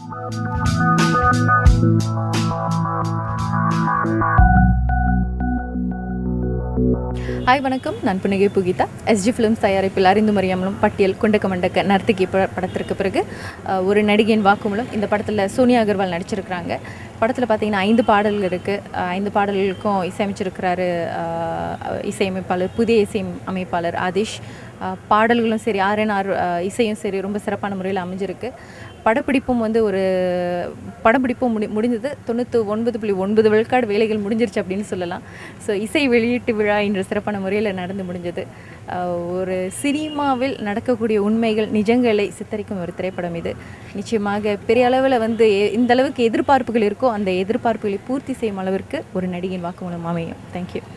hi வணக்கம் நான் புன்னகை புகிதா எஸ்ஜி ஃபிலிம்ஸ் தயாரிப்பில் அறிந்து மறியாமலும் பட்டியல் குண்டக்க மண்டக்க நர்த்தகி ப- படத்திற்கு பிறகு அஹ், ஒரு நடிகையின் வாக்குமூலம் இந்த படத்தில் சோனியா அகர்வால் நடிச்சிருக்கிறாங்க படத்தில் பார்த்தீங்கன்னா ஐந்து பாடல்கள் இருக்குது ஐந்து பாடல்களுக்கும் இசையமைச்சிருக்கிறாரு அஹ், இசையமைப்பாளர் புதிய இசை அமைப்பாளர் ஆதிஷ் அஹ், பாடல்களும் சரி ஆர்என்ஆர் இசையும் சரி ரொம்ப சிறப்பான முறையில் அமைஞ்சிருக்கு படப்பிடிப்பும் வந்து ஒரு படப்பிடிப்பும் முடி முடிந்தது தொண்ணூற்றி ஒன்பது புள்ளி ஒன்பது விழுக்காடு வேலைகள் முடிஞ்சிருச்சு அப்படின்னு சொல்லலாம் ஸோ இசை வெளியீட்டு விழா இன்று சிறப்பான முறையில் நடந்து முடிஞ்சது அஹ் ஒரு சினிமாவில் நடக்கக்கூடிய உண்மைகள் நிஜங்களை சித்தரிக்கும் ஒரு திரைப்படம் இது நிச்சயமாக பெரிய அளவில் வந்து எ- இந்த அளவுக்கு எதிர்பார்ப்புகள் இருக்கோ அந்த எதிர்பார்ப்புகளை பூர்த்தி செய்யும் அளவிற்கு ஒரு நடிகையின் வாக்குமூலம் அமையும் தேங்க்யூ